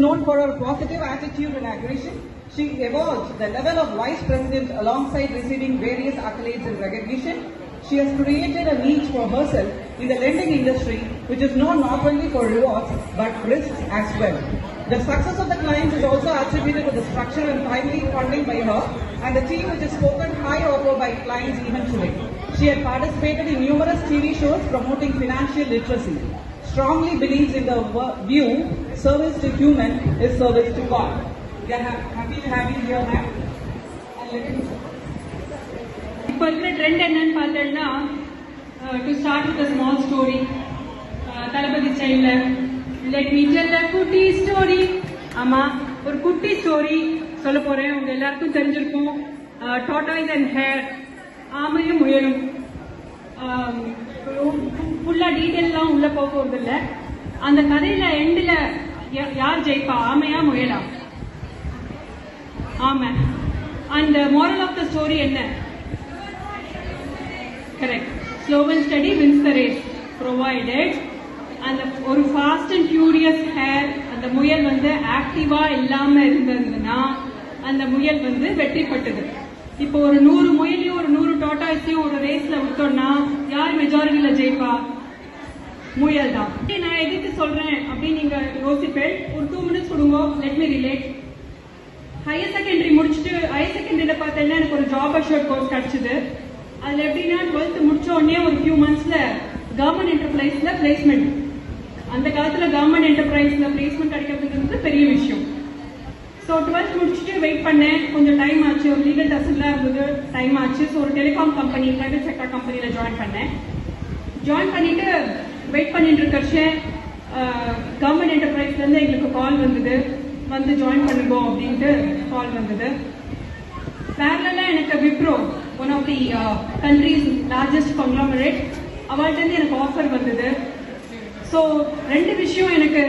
known for her positive attitude and aggression. She evolved the level of vice president alongside receiving various accolades and recognition. She has created a niche for herself in the lending industry, which is known not only for rewards but risks as well. The success of the clients is also attributed to the structure and timely funding by her and the team which is spoken high over by clients even today. She had participated in numerous TV shows promoting financial literacy. Strongly believes in the wo- view service to human is service to God. We are ha- happy to have you here, ma'am. And let me- இப்போ இருக்கிற trend என்னன்னு பார்த்தோம்னா to start with small story Thalapathy ஸ்டைலில் let me tell a குட்டி story ஆமா ஒரு குட்டி story சொல்ல போறேன் உங்க எல்லாருக்கும் தெரிஞ்சிருக்கும் டாட்டாய்ஸ் அண்ட் ஹேர் ஆமையும் முயலும் ஃபுல்லா டீட்டெயிலாம் உள்ள போக போறது இல்ல அந்த கதையில எண்டில் யார் ஜெயிப்பா ஆமையா முயலா ஆமை அந்த moral ஆஃப் த ஸ்டோரி என்ன correct slow and steady wins the race provided அந்த ஒரு ஃபாஸ்ட் அண்ட் ஃபியூரியஸ் ஹேர் அந்த முயல் வந்து ஆக்டிவா இல்லாம இருந்ததுன்னா அந்த முயல் வந்து வெற்றி பெற்றது இப்போ ஒரு நூறு முயலையும் ஒரு நூறு டோட்டாஸையும் ஒரு ரேஸ்ல விட்டோம்னா யார் மெஜாரிட்டியில ஜெயிப்பா முயல் தான் நான் எதுக்கு சொல்றேன் அப்படின்னு நீங்க யோசிப்பேன் ஒரு டூ மினிட்ஸ் கொடுங்க let me relate higher secondary முடிச்சுட்டு ஹையர் செகண்டரியில பார்த்தேன்னா எனக்கு ஒரு ஜாப் அஷோர்ட் கோர்ஸ் கிடைச்சது அதுல எப்படின்னா டுவெல்த் முடிச்ச உடனே ஒரு ஃபியூ மந்த்ஸ்ல கவர்மெண்ட் என்டர்பிரைஸ்ல பிளேஸ்மெண்ட் அந்த காலத்துல கவர்மெண்ட் என்டர்பிரைஸ்ல பிளேஸ்மெண்ட் கிடைக்கிறதுங்கிறது பெரிய விஷயம் ஸோ டுவெல்த் முடிச்சுட்டு வெயிட் பண்ணேன் கொஞ்சம் டைம் ஆச்சு ஒரு லீகல் டெஸ்ட்லாம் இருந்தது டைம் ஆச்சு ஸோ ஒரு டெலிகாம் கம்பெனி பிரைவேட் செக்டர் கம்பெனியில ஜாயின் பண்ணேன் ஜாயின் பண்ணிட்டு வெயிட் பண்ணிட்டு இருக்கச்ச கவர்மெண்ட் என்டர்பிரைஸ்ல இருந்து எங்களுக்கு கால் வந்தது வந்து ஜாயின் பண்ணுங்க அப்படின்ட்டு கால் வந்தது பேரலா எனக்கு Wipro one of the country's largest conglomerate அவள்கிட்ட எனக்கு ஆஃபர் வந்தது ஸோ ரெண்டு விஷயம் எனக்கு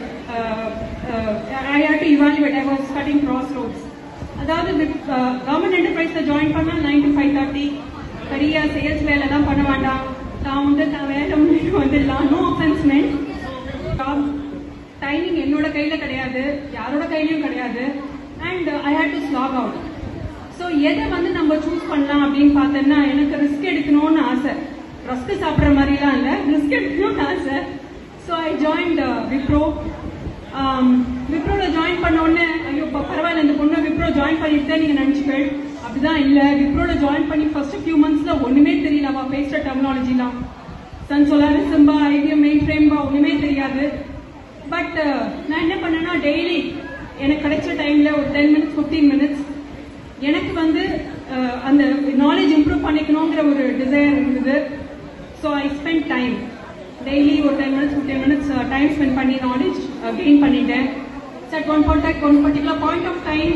I hate to evaluate I was cutting cross roads அதாவது கவர்மெண்ட் என்டர்பிரைஸ்ல ஜாயின் பண்ணா நைன் டு ஃபைவ் தேர்ட்டி பெரிய சேல்ஸ் வேலை தான் பண்ண வேண்டாம் தான் வந்து தான் வேலை பண்ணிட்டு வந்துடலாம் நோ அஃபென்ஸ்மெண்ட் ஜாப் டைமிங் என்னோட கையில கிடையாது யாரோட கையிலயும் கிடையாது and I hate to slog out so எதை வந்து நம்ம சூஸ் பண்ணலாம் அப்படின்னு பார்த்தோன்னா எனக்கு ரிஸ்க் எடுக்கணும்னு ஆசை ரஸ்க் சாப்பிட்ற மாதிரிலாம் இல்லை ரிஸ்க் எடுக்கணும்னு ஆசை ஸோ ஐ ஜாயின் விப்ரோ விப்ரோல ஜாயின் பண்ண உடனே ஐயோ ப- பரவாயில்ல இந்த பொண்ணு விப்ரோ ஜாயின் பண்ணிட்டு தான் நீங்க நினைச்சுப்பேன் அப்படிதான் இல்ல விப்ரோல ஜாயின் பண்ணி ஃபர்ஸ்ட் ஃபியூ மந்த்ஸ்ல ஒண்ணுமே தெரியல அவ பேசுற டெக்னாலஜிலாம் சன் சோலார் சிம்பா ஐபிஎம் மெயின் ஃப்ரேம்பா ஒண்ணுமே தெரியாது பட் நான் என்ன பண்ணேன்னா டெய்லி எனக்கு கிடைச்ச டைம்ல ஒரு டென் மினிட்ஸ் ஃபிஃப்டீன் மினிட்ஸ் எனக்கு வந்து அஹ், அந்த நாலேஜ் இம்ப்ரூவ் பண்ணிக்கணுங்கிற ஒரு டிசைர் இருந்தது so I spend time daily ஒரு ten minutes fifteen minutes time spend பண்ணி நாலேஜ் கெயின் பண்ணிட்டேன் சட் one contact one particular point of time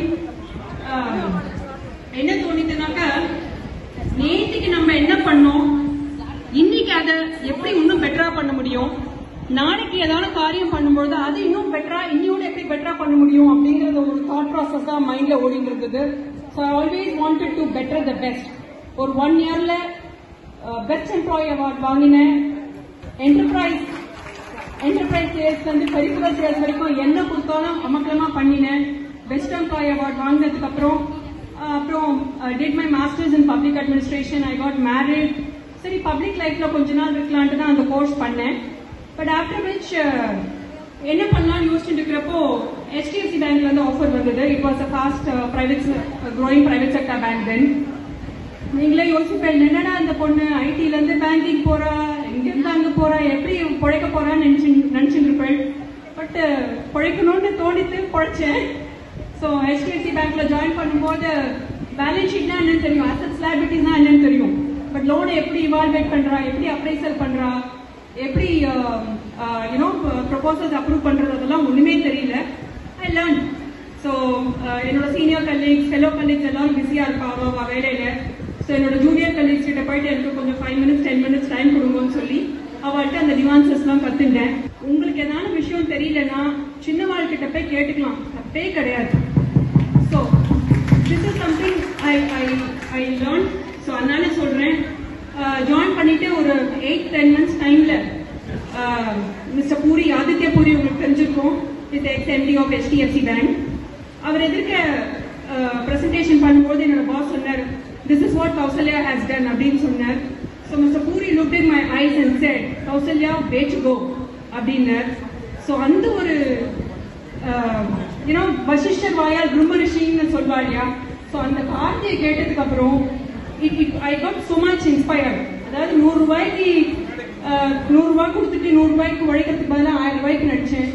என்ன தோணிதுனாக்கா நேற்றுக்கு நம்ம என்ன பண்ணோம் இன்னைக்கு அதை எப்படி இன்னும் பெட்டரா பண்ண முடியும் நாளைக்கு ஏதாவது காரியம் பண்ணும்பொழுது அது இன்னும் பெட்டரா இன்னியோட எப்படி பெட்டரா பண்ண முடியும் அப்படிங்கறது ஒரு தாட் ப்ராசஸ் தான் மைண்ட்ல ஓடிட்டு இருந்தது so I always wanted to better the best ஒரு ஒன் இயர்ல பெஸ்ட் எம்ப்ளாயி அவார்ட் வாங்கினேன் என்டர்பிரைஸ் என்டர்பிரைஸ் சேல்ஸ் வந்து பெரிபுரல் சேல்ஸ் வரைக்கும் என்ன கொடுத்தாலும் அமக்கலமா பண்ணினேன் பெஸ்ட் எம்ப்ளாயி அவார்ட் வாங்கினதுக்கு அப்புறம் அஹ், அப்புறம் did my masters in public administration I got married சரி பப்ளிக் லைஃப்ல கொஞ்ச நாள் இருக்கலான்ட்டு தான் அந்த கோர்ஸ் பண்ணேன் பட் ஆஃப்டர் விச் என்ன பண்ணலாம்னு யோசிச்சுட்டு இருக்கிறப்போ HDFC பேங்க்ல இருந்து ஆஃபர் வந்தது it was a fast private growing private sector bank then நீங்களே யோசிப்பேன் என்னடா இந்த பொண்ணு ஐடில இருந்து பேங்கிங் போறா எங்க இருந்து அங்க போறா எப்படி பிழைக்க போறான்னு நினைச்சு நினைச்சுட்டு இருப்பேன் பட் பிழைக்கணும்னு தோணித்து பிழைச்சேன் ஸோ ஹெச்டிஎஃப்சி பேங்க்ல ஜாயின் பண்ணும்போது பேலன்ஸ் ஷீட்னா என்னன்னு தெரியும் அசட்ஸ் லைபிலிட்டிஸ்னா என்னன்னு தெரியும் பட் லோனை எப்படி இவால்வேட் பண்றா எப்படி அப்ரைசல் பண்றா எப்படி யூனோ ப்ரொபோசல்ஸ் அப்ரூவ் பண்றது அதெல்லாம் ஒண்ணுமே தெரியல ஐ லேர்ன் ஸோ என்னோட சீனியர் கலீக்ஸ் ஃபெலோ கலீக்ஸ் எல்லாரும் பிஸியா இருப்பாங்க அவ வேலையில ஸோ என்னோட ஜூனியர் கலீக்ஸ் கிட்ட போயிட்டு எனக்கு கொஞ்சம் five minutes ten minutes time கொடுங்கன்னு சொல்லி அவள்கிட்ட அந்த நிவான்சஸ்லாம் கத்துட்டேன் உங்களுக்கு ஏதாவது விஷயம் தெரியலன்னா சின்னவாள் கிட்ட போய் கேட்டுக்கலாம் தப்பே கிடையாது so this is something I I I learn so அதனால சொல்றேன் ஜாயின் பண்ணிட்டு ஒரு எயிட் டென் மந்த்ஸ் டைம்ல மிஸ்டர் பூரி ஆதித்ய பூரி உங்களுக்கு தெரிஞ்சிருக்கும் is ex MD of HDFC bank அவர் எதிர்க்க பிரசன்டேஷன் பண்ணும்போது என்னோட பாஸ் சொன்னார் this is what Kausalya has done அப்படின்னு சொன்னார் so Mister Puri look in my eyes and said Kausalya way to go அப்படின்னார் ஸோ அந்த ஒரு யூனோ வசிஷ்டர் வாயால் பிரம்ம ரிஷின்னு சொல்வா இல்லையா ஸோ அந்த வார்த்தையை கேட்டதுக்கு அப்புறம் it it I got so much inspired அதாவது நூறு ரூபாய்க்கு அஹ், நூறு ரூபாய் கொடுத்துட்டு நூறு ரூபாய்க்கு உழைக்கிறதுக்கு பதிலாக ஆயிரம் ரூபாய்க்கு நடிச்சேன்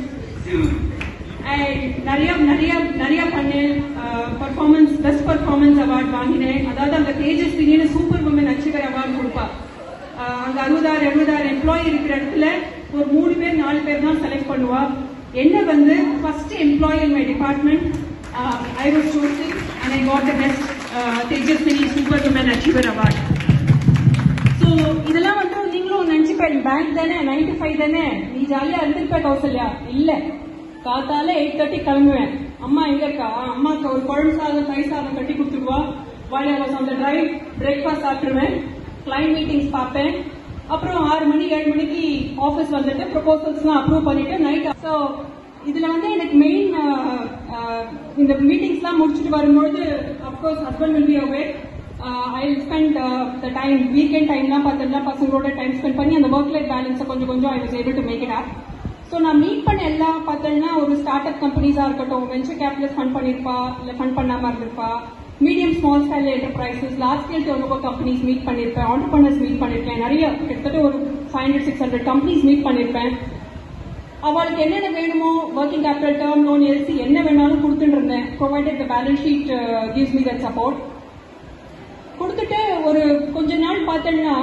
I நிறைய நிறைய நிறைய பண்ணேன் பர்ஃபார்மன்ஸ் பெஸ்ட் பர்ஃபார்மன்ஸ் அவார்ட் வாங்கினேன் அதாவது அந்த தேஜஸ் திடீர்னு சூப்பர் உமன் அச்சீவர் அவார்டு கொடுப்பா அஹ், அங்க அறுபதாயிரம் எழுபதாயிரம் எம்ப்ளாயி இருக்கிற இடத்துல ஒரு மூணு பேர் நாலு பேர் தான் செலக்ட் பண்ணுவா என்ன வந்து first employee in my department I was choosing and I got the best Tejaswini super woman achiever award so இதெல்லாம் வந்து நீங்களும் நினைச்சுப்பேன் பேங்க் தானே நைன் டு ஃபைவ் தானே நீ ஜாலியா இருந்திருப்ப கௌசல்யா இல்ல காத்தால எயிட் தேர்ட்டி கிளம்புவேன் அம்மா எங்க இருக்கா அம்மாக்கு ஒரு குழம்பு சாதம் தயிர் சாதம் கட்டி கொடுத்துருவா வாலி வாஸ் அந்த டிரைவ் பிரேக்ஃபாஸ்ட் சாப்பிட்டுருவேன் கிளைண்ட் மீட்டிங்ஸ் பார்ப்பேன் அப்புறம் ஆறு மணி ஏழு மணிக்கு ஆஃபீஸ் வந்துட்டு ப்ரொபோசல்ஸ்லாம் அப்ரூவ் பண்ணிட்டு நைட் ஸோ இதுல வந்து எனக்கு மெயின் இந்த மீட்டிங்ஸ்லாம் முடிச்சுட்டு வரும்பொழுது of course husband will be away I spend the time weekend டைம்லாம் பார்த்தீங்கன்னா பசங்களோட டைம் ஸ்பெண்ட் பண்ணி அந்த ஒர்க் லைஃப் பேலன்ஸை கொஞ்சம் கொஞ்சம் I was able to make it up so நான் மீட் பண்ண எல்லாம் பார்த்தீங்கன்னா ஒரு ஸ்டார்ட் அப் கம்பெனிஸாக இருக்கட்டும் வெஞ்சர் கேபிட்டல் ஃபண்ட் பண்ணியிருப்பா இல்லை ஃபண்ட் பண்ணாமல் இருந்திருப்பா medium small scale enterprises large scale turn over companies meet பண்ணியிருப்பேன் ஆண்டர்பனர்ஸ் மீட் பண்ணியிருக்கேன் நிறைய கிட்டத்தட்ட ஒரு five hundred six hundred companies meet பண்ணியிருப்பேன் அவளுக்கு என்னென்ன வேணுமோ working capital term loan LC என்ன வேணாலும் கொடுத்துட்டு இருந்தேன் provided the balance sheet gives me that support கொடுத்துட்டு ஒரு கொஞ்ச நாள் பார்த்தேன்னா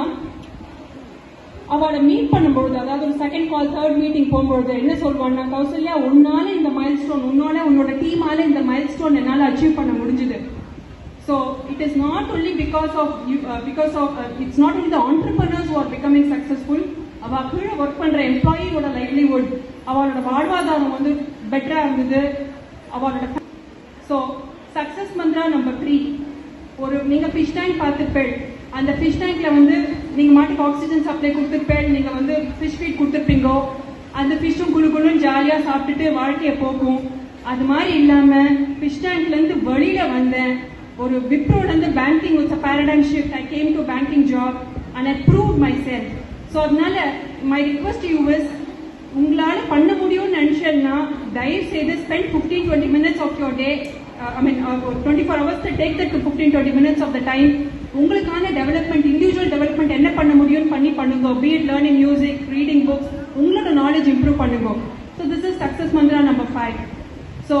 அவளை மீட் பண்ணும்பொழுது அதாவது ஒரு செகண்ட் கால் தேர்ட் மீட்டிங் போகும்பொழுது என்ன சொல்வான்னா கௌசல்யா உன்னால இந்த மைல் ஸ்டோன் உன்னால உன்னோட டீமால இந்த மைல் ஸ்டோன் என்னால அச்சீவ் பண்ண முடிஞ்சுது so it is not only because of because of it's not only the entrepreneurs are becoming successful அவ கீழே ஒர்க் பண்ற எம்ப்ளாயியோட லைவ்லிஹுட் அவளோட வாழ்வாதாரம் வந்து பெட்டரா இருந்தது அவளோட so success Mantra number three ஒரு நீங்க ஃபிஷ் டேங்க் பார்த்துருப்பேள் அந்த ஃபிஷ் டேங்க்ல வந்து நீங்க மாட்டுக்கு ஆக்சிஜன் சப்ளை கொடுத்துருப்பேள் நீங்க வந்து ஃபிஷ் ஃபீட் கொடுத்துருப்பீங்கோ அந்த ஃபிஷ்ஷும் குழு குழுன்னு ஜாலியா சாப்பிட்டுட்டு வாழ்க்கையை போகும் அது மாதிரி இல்லாம ஃபிஷ் டேங்க்ல இருந்து வெளியில வந்தேன் ஒரு விப்ரோல இருந்து banking was a paradigm shift I came to banking job and I prove myself so அதனால மை ரிக்வஸ்ட் யூ இஸ் உங்களால பண்ண முடியும்னு நினைச்சேன்னா தயவு செய்து spend fifteen twenty minutes of your day I mean twenty four hours take that to fifteen twenty minutes of the time உங்களுக்கான development individual development என்ன பண்ண முடியும்னு பண்ணி பண்ணுங்க be it learning music reading books உங்களோட நாலேஜ் இம்ப்ரூவ் பண்ணுங்க so this is success Mantra number five so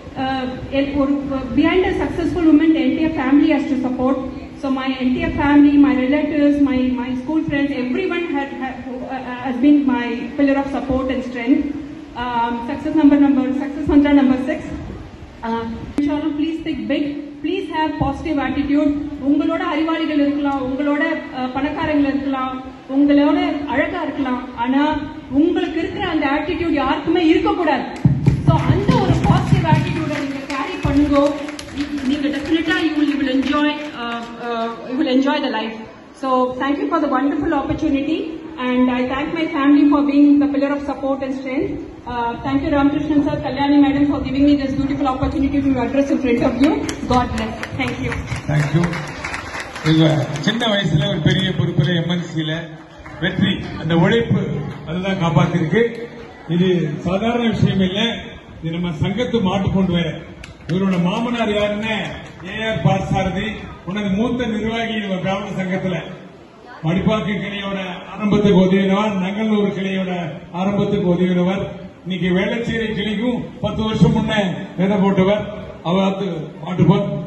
ஒரு behind a successful woman entire family has to support So my entire family, my relatives, my, my school friends, everyone had, had, uh, has been my pillar of support and strength. Um, success number number success mantra number six. Uh, inshallah, please think big. Please have positive attitude. உங்களோட அறிவாளிகள் இருக்கலாம் உங்களோட அஹ், பணக்காரங்கள் இருக்கலாம் உங்களோட அழகா இருக்கலாம் ஆனா உங்களுக்கு இருக்கிற அந்த ஆட்டிடியூட் யாருக்குமே இருக்கக்கூடாது ஸோ அந்த ஒரு பாசிட்டிவ் ஆட்டிடியூட நீங்க கேரி பண்ணுங்க நீங்க டெஃபினட்டா you will you will enjoy you will enjoy the life so thank you for the wonderful opportunity and I thank my family for being the pillar of support and strength thank you Ramakrishnan sir Kalyani madam for giving me this beautiful opportunity to address in front of you God bless thank you thank you இவங்க சின்ன வயசுல ஒரு பெரிய பொறுப்புல எம்என்சியில வெற்றி அந்த உழைப்பு அதுதான் காப்பாத்திருக்கு இது சாதாரண விஷயம் இல்ல இது நம்ம சங்கத்து மாட்டு கொண்டு வர இவரோட மாமனார் யாருன்னு ஏஆர் பார்சாரதி உனது மூத்த நிர்வாகி இவங்க பிராமண சங்கத்துல மடிப்பாக்கு கிளையோட ஆரம்பத்துக்கு உதவினவர் நங்கல்லூர் கிளையோட ஆரம்பத்துக்கு உதவினவர் இன்னைக்கு வேளச்சேரி கிளைக்கும் பத்து வருஷம் முன்ன விதை போட்டவர் அவர் மாட்டுப்போர்